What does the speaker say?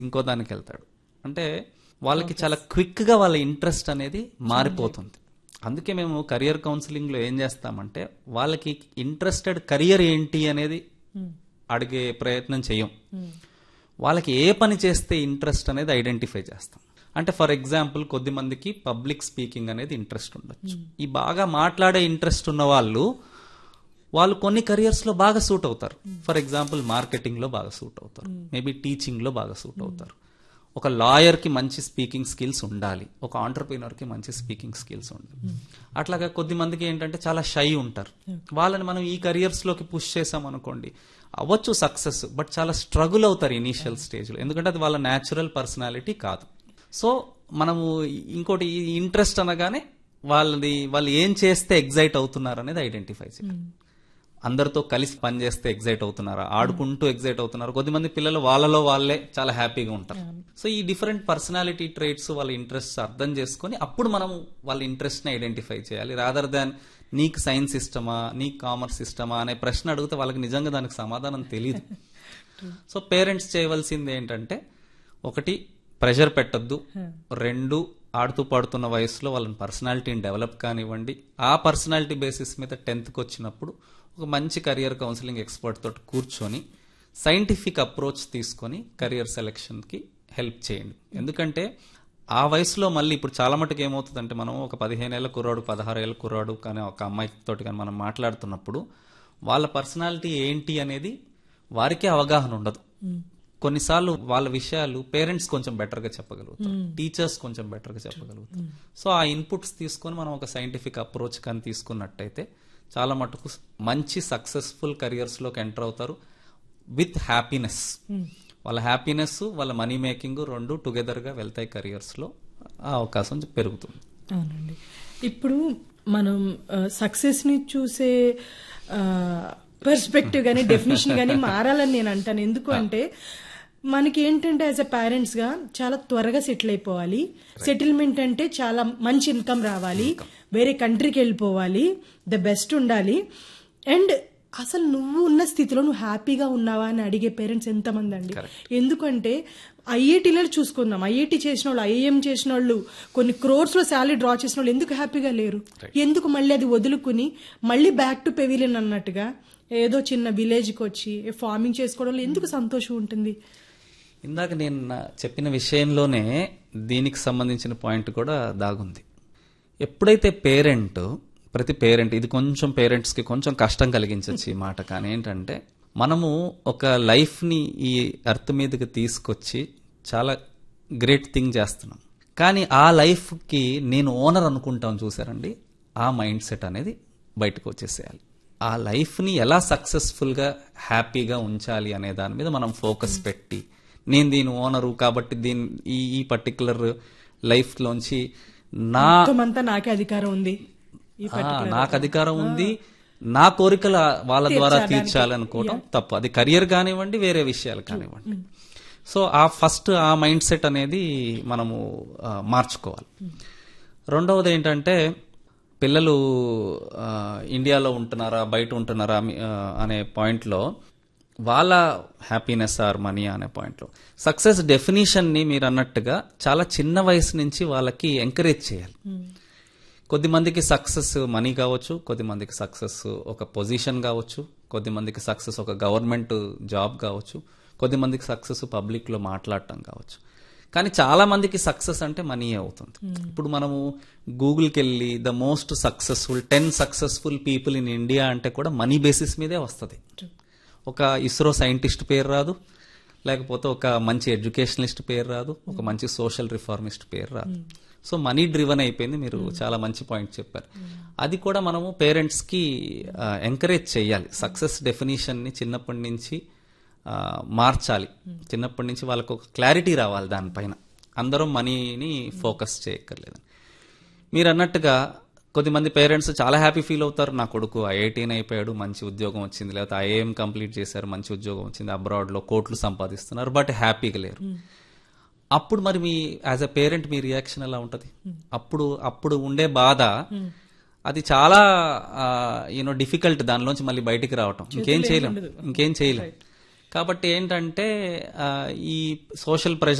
ఇంకో దానికి వెళ్తాడు అంటే వాళ్ళకి చాలా క్విక్ గా వాళ్ళ ఇంట్రెస్ట్ అనేది మారిపోతుంది అందుకే మేము కెరియర్ కౌన్సిలింగ్ లో ఏం చేస్తామంటే వాళ్ళకి ఇంట్రెస్టెడ్ కెరియర్ ఏంటి అనేది అడిగే ప్రయత్నం చేయం వాళ్ళకి ఏ పని చేస్తే ఇంట్రెస్ట్ అనేది ఐడెంటిఫై చేస్తాం అంటే ఫర్ ఎగ్జాంపుల్ కొద్ది మందికి పబ్లిక్ స్పీకింగ్ అనేది ఇంట్రెస్ట్ ఉండొచ్చు ఈ బాగా మాట్లాడే ఇంట్రెస్ట్ ఉన్న వాళ్ళు వాళ్ళు కొన్ని కెరియర్స్ లో బాగా సూట్ అవుతారు ఫర్ ఎగ్జాంపుల్ మార్కెటింగ్ లో బాగా సూట్ అవుతారు మేబీ టీచింగ్ లో బాగా సూట్ అవుతారు ఒక లాయర్ కి మంచి స్పీకింగ్ స్కిల్స్ ఉండాలి ఒక ఆంటర్ప్రీనర్ కి మంచి స్పీకింగ్ స్కిల్స్ ఉండాలి అట్లాగా కొద్ది మందికి ఏంటంటే చాలా షై ఉంటారు వాళ్ళని మనం ఈ కెరియర్స్ లోకి పుష్ చేసాం అనుకోండి అవ్వచ్చు సక్సెస్ బట్ చాలా స్ట్రగుల్ అవుతారు ఇనీషియల్ స్టేజ్ లో ఎందుకంటే అది వాళ్ళ న్యాచురల్ పర్సనాలిటీ కాదు సో మనము ఇంకోటి ఇంట్రెస్ట్ అనగానే వాళ్ళది వాళ్ళు ఏం చేస్తే ఎగ్జైట్ అవుతున్నారు అనేది ఐడెంటిఫై చేయాలి అందరితో కలిసి పని చేస్తే ఎగ్జైట్ అవుతున్నారా ఆడుకుంటూ ఎగ్జైట్ అవుతున్నారు కొద్దిమంది పిల్లలు వాళ్ళలో వాళ్ళే చాలా హ్యాపీగా ఉంటారు సో ఈ డిఫరెంట్ పర్సనాలిటీ ట్రేట్స్ వాళ్ళ ఇంట్రెస్ట్ అర్థం చేసుకొని అప్పుడు మనం వాళ్ళ ఇంట్రెస్ట్ ని ఐడెంటిఫై చేయాలి రాదర్ దాన్ నీకు సైన్స్ ఇష్టమా నీకు కామర్స్ ఇష్టమా అనే ప్రశ్న అడిగితే వాళ్ళకి నిజంగా దానికి సమాధానం తెలియదు సో పేరెంట్స్ చేయవలసింది ఏంటంటే ఒకటి ప్రెషర్ పెట్టొద్దు రెండు ఆడుతూ పాడుతున్న వయసులో వాళ్ళని పర్సనాలిటీని డెవలప్ కానివ్వండి ఆ పర్సనాలిటీ బేసిస్ మీద టెన్త్కి వచ్చినప్పుడు ఒక మంచి కెరియర్ కౌన్సిలింగ్ ఎక్స్పర్ట్ తోటి కూర్చొని సైంటిఫిక్ అప్రోచ్ తీసుకొని కెరియర్ సెలెక్షన్కి హెల్ప్ చేయండి ఎందుకంటే ఆ వయసులో మళ్ళీ ఇప్పుడు చాలా మటుకు ఏమవుతుందంటే మనం ఒక పదిహేను ఏళ్ళ కుర్రాడు పదహారు ఏళ్ళ కుర్రాడు కానీ ఒక అమ్మాయి తోటి కానీ మనం మాట్లాడుతున్నప్పుడు వాళ్ళ పర్సనాలిటీ ఏంటి అనేది వారికే అవగాహన ఉండదు కొన్నిసార్లు వాళ్ళ విషయాలు పేరెంట్స్ కొంచెం బెటర్ గా చెప్పగలుగుతారు టీచర్స్ కొంచెం బెటర్ గా చెప్పగలుగుతారు సో ఆ ఇన్పుట్స్ తీసుకొని మనం ఒక సైంటిఫిక్ అప్రోచ్ కానీ తీసుకున్నట్టయితే చాలా మటుకు మంచి సక్సెస్ఫుల్ కెరియర్స్ లోకి ఎంటర్ అవుతారు విత్ హ్యాపీనెస్ వాళ్ళ హ్యాపీనెస్ వాళ్ళ మనీ మేకింగ్ రెండు టుగెదర్ గా వెళ్తాయి కెరియర్స్ లో ఆ అవకాశం పెరుగుతుంది అవునండి ఇప్పుడు మనం సక్సెస్ ని చూసే పర్స్పెక్టివ్ గానీ డెఫినేషన్ గానీ మారాలని నేను అంటాను ఎందుకు అంటే మనకి ఏంటంటే యాజ్ అ పేరెంట్స్ గా చాలా త్వరగా సెటిల్ అయిపోవాలి సెటిల్మెంట్ అంటే చాలా మంచి ఇన్కమ్ రావాలి వేరే కంట్రీకి వెళ్ళిపోవాలి ద బెస్ట్ ఉండాలి అండ్ అసలు నువ్వు ఉన్న స్థితిలో నువ్వు హ్యాపీగా ఉన్నావా అని అడిగే పేరెంట్స్ ఎంతమంది అండి ఎందుకంటే ఐఐటీలో చూసుకుందాం ఐఐటి చేసిన వాళ్ళు ఐఐఎం చేసిన వాళ్ళు కొన్ని క్రోర్స్ లో శాలరీ డ్రా చేసిన వాళ్ళు ఎందుకు హ్యాపీగా లేరు ఎందుకు మళ్ళీ అది వదులుకుని మళ్ళీ బ్యాక్ టు పెవిలియన్ అన్నట్టుగా ఏదో చిన్న విలేజ్కి వచ్చి ఫార్మింగ్ చేసుకోవడంలో ఎందుకు సంతోషం ఉంటుంది ఇందాక నేను నా- చెప్పిన విషయంలోనే దీనికి సంబంధించిన పాయింట్ కూడా దాగుంది ఎప్పుడైతే పేరెంట్ ప్రతి పేరెంట్ ఇది కొంచెం పేరెంట్స్ కి కొంచెం కష్టం కలిగించవచ్చు ఈ మాట కానీ ఏంటంటే మనము ఒక లైఫ్ ని ఈ ఎర్త్ మీదకి తీసుకొచ్చి చాలా గ్రేట్ థింగ్ చేస్తున్నాం కానీ ఆ లైఫ్ కి నేను ఓనర్ అనుకుంటాం చూసారండి ఆ మైండ్ సెట్ అనేది బయటకు వచ్చేసేయాలి ఆ లైఫ్ ని ఎలా సక్సెస్ఫుల్ గా హ్యాపీగా ఉంచాలి అనే దాని మీద మనం ఫోకస్ పెట్టి నేను దీని ఓనరు కాబట్టి దీని ఈ ఈ పర్టికులర్ లైఫ్ లోంచి నా మొత్తం అంతా నాకే అధికారం ఉంది ఈ ఆ, నాకు అధికారం ఉంది నా కోరికలు వాళ్ళ ద్వారా తీర్చాలనుకోవటం తప్పు అది కెరియర్ కానివ్వండి వేరే విషయాలు కానివ్వండి సో ఆ ఫస్ట్ ఆ మైండ్ సెట్ అనేది మనము ఆ, మార్చుకోవాలి రెండవది ఏంటంటే పిల్లలు ఆ, ఇండియాలో ఉంటున్నారా బయట ఉంటున్నారా మీ- ఆ, అనే పాయింట్లో వాళ్ళ హ్యాపీనెస్ ఆర్ మనీ అనే పాయింట్లో సక్సెస్ డెఫినేషన్ ని మీరు అన్నట్టుగా చాలా చిన్న వయసు నుంచి వాళ్ళకి ఎంకరేజ్ చేయాలి కొద్ది మందికి సక్సెస్ మనీ కావచ్చు కొద్ది మందికి సక్సెస్ ఒక పొజిషన్ కావచ్చు కొద్ది మందికి సక్సెస్ ఒక గవర్నమెంట్ జాబ్ కావచ్చు కొద్ది మందికి సక్సెస్ పబ్లిక్ లో మాట్లాడటం కావచ్చు కానీ చాలా మందికి సక్సెస్ అంటే మనీ అవుతుంది ఇప్పుడు మనము గూగుల్కి వెళ్ళి the most successful ten successful people in India అంటే కూడా మనీ బేసిస్ మీదే వస్తుంది ఒక ఇస్రో సైంటిస్ట్ పేరు రాదు లేకపోతే ఒక మంచి ఎడ్యుకేషనలిస్ట్ పేరు రాదు ఒక మంచి సోషల్ రిఫార్మిస్ట్ పేరు రాదు సో మనీ డ్రివన్ అయిపోయింది మీరు చాలా మంచి పాయింట్ చెప్పారు అది కూడా మనము పేరెంట్స్ కి ఎంకరేజ్ చేయాలి సక్సెస్ డెఫినేషన్ ని చిన్నప్పటి నుంచి ఆ, మార్చాలి చిన్నప్పటి నుంచి వాళ్ళకు ఒక క్లారిటీ రావాలి దానిపైన అందరం మనీని ఫోకస్ చేయక్కర్లేదు మీరు అన్నట్టుగా కొద్దిమంది పేరెంట్స్ చాలా హ్యాపీ ఫీల్ అవుతారు నా కొడుకు ఐఐటీని అయిపోయాడు మంచి ఉద్యోగం వచ్చింది లేకపోతే ఐఏఎం కంప్లీట్ చేశారు మంచి ఉద్యోగం వచ్చింది అబ్రాడ్ లో కోట్లు సంపాదిస్తున్నారు బట్ హ్యాపీగా లేరు అప్పుడు మరి మీ యాజ్ అ పేరెంట్ మీ రియాక్షన్ ఎలా ఉంటది అప్పుడు అప్పుడు ఉండే బాధ అది చాలా యూనో డిఫికల్ట్ దానిలోంచి మళ్ళీ బయటికి రావటం ఇంకేం చేయలేం ఇంకేం చేయలేం కాబట్టి ఏంటంటే ఆ, ఈ సోషల్ ప్రెషర్